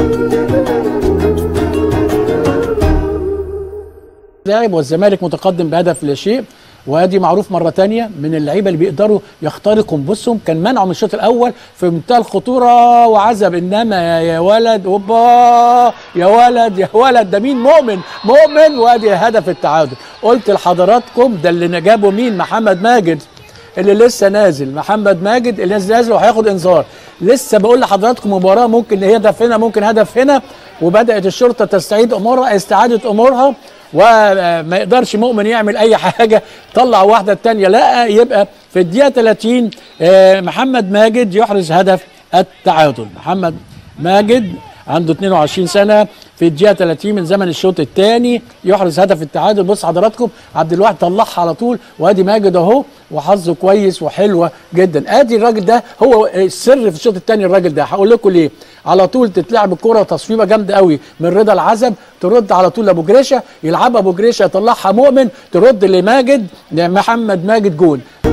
لاعب والزمالك متقدم بهدف لا شيء وادي معروف مره تانية من اللعيبه اللي بيقدروا يخترقوا بصوا كان منعه من الشوط الاول في منتهى الخطوره وعزب انما يا, يا ولد اوبا يا ولد يا ولد ده مين مؤمن مؤمن وادي هدف التعادل قلت لحضراتكم ده اللي جابه مين محمد ماجد اللي لسه نازل محمد ماجد اللي لسه نازل وهياخد انذار لسه بقول لحضراتكم مباراه ممكن هدف هنا ممكن هدف هنا وبدات الشرطه تستعيد امورها استعادت امورها وما يقدرش مؤمن يعمل اي حاجه طلع واحده الثانيه لا يبقى في الدقيقه 30 آه، محمد ماجد يحرز هدف التعادل محمد ماجد عنده 22 سنه في الدقيقه 30 من زمن الشوط الثاني يحرز هدف التعادل بص حضراتكم عبد الواحد طلعها على طول وادي ماجد اهو وحظه كويس وحلوه جدا ادي الراجل ده هو السر في الشوط الثاني الراجل ده هقول لكم ليه على طول تتلعب الكره تصويبه جامده قوي من رضا العزب ترد على طول لابو جريشه يلعبها ابو جريشه يطلعها مؤمن ترد لماجد محمد ماجد جول